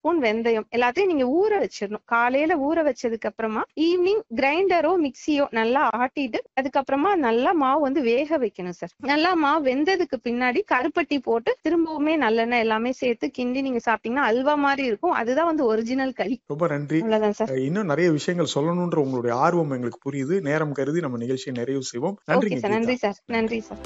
spoon வெந்தயம் எல்லாத்தையும் நீங்க ஊற வச்சிடணும் காலையில ஊற வச்சதுக்கு அப்புறமா ஈவினிங் கிரைண்டரோ மிக்சியோ நல்லா ஆட்டிட்டு அதுக்கப்புறமா நல்லா மாவு வந்து வேக வைக்கணும் சார் நல்லா மாவு வெந்ததுக்கு பின்னாடி கருப்பட்டி போட்டு திரும்பவுமே நல்லெண்ணெய் எல்லாமே சேர்த்து கிண்டி நீங்க சாப்பிட்டீங்கன்னா அல்வா மாதிரி இருக்கும் அதுதான் வந்து ஒரிஜினல் களி ரொம்ப நன்றி அவ்வளவுதான் சார் அஹ் இன்னும் நிறைய விஷயங்கள் சொல்லணும்ன்ற உங்களுடைய ஆர்வம் எங்களுக்கு புரியுது நேரம் கருதி நம்ம நிகழ்ச்சியை நிறைவு செய்வோம் நன்றி ஓகே சார் நன்றி சார் நன்றி சார்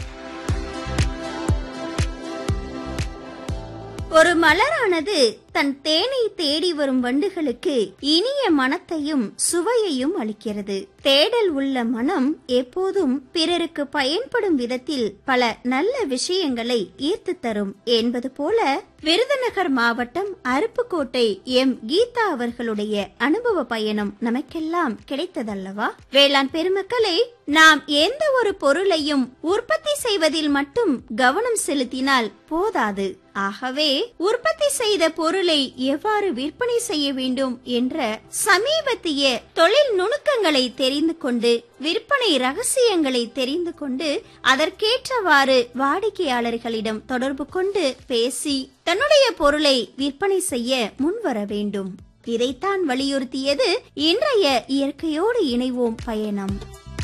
ஒரு மலரானது தன் தேனை தேடி வரும் வண்டுகளுக்கு இனிய மனத்தையும் சுவையையும் அளிக்கிறது தேடல் உள்ள மனம் எப்போதும் பிறருக்கு பயன்படும் விதத்தில் பல நல்ல விஷயங்களை ஈர்த்து தரும் என்பது போல விருதுநகர் மாவட்டம் அருப்புக்கோட்டை எம் கீதா அவர்களுடைய அனுபவ பயணம் நமக்கெல்லாம் கிடைத்ததல்லவா வேளாண் பெருமக்களே நாம் எந்த ஒரு பொருளையும் உற்பத்தி செய்வதில் மட்டும் கவனம் செலுத்தினால் போதாது ஆகவே உற்பத்தி செய்த பொருளை எவ்வாறு விற்பனை செய்ய வேண்டும் என்ற சமீபத்திய தொழில் நுணுக்கங்களை தெரிந்து கொண்டு விற்பனை ரகசியங்களை தெரிந்து கொண்டு அதற்கேற்றவாறு வாடிக்கையாளர்களிடம் தொடர்பு கொண்டு பேசி தன்னுடைய பொருளை விற்பனை செய்ய முன்வர வேண்டும் இதைத்தான் வலியுறுத்தியது இன்றைய இயற்கையோடு இணைவோம் பயணம்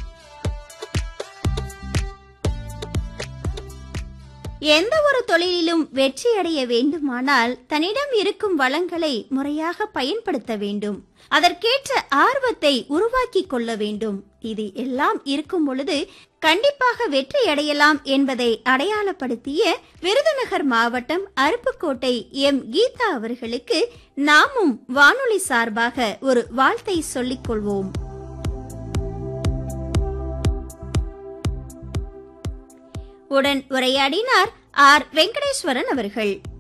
எந்த ஒரு தொழிலிலும் வெற்றியடைய வேண்டுமானால் தன்னிடம் இருக்கும் வளங்களை முறையாக பயன்படுத்த வேண்டும் அதற்கேற்ற ஆர்வத்தை உருவாக்கிக் கொள்ள வேண்டும் இது எல்லாம் இருக்கும் பொழுது கண்டிப்பாக வெற்றி அடையலாம் என்பதை அடையாளப்படுத்திய விருதுநகர் மாவட்டம் அருப்புக்கோட்டை எம் கீதா அவர்களுக்கு நாமும் வானொலி சார்பாக ஒரு வாழ்த்தை சொல்லிக் கொள்வோம் உடன் உரையாடினார் ஆர் வெங்கடேஸ்வரன் அவர்கள்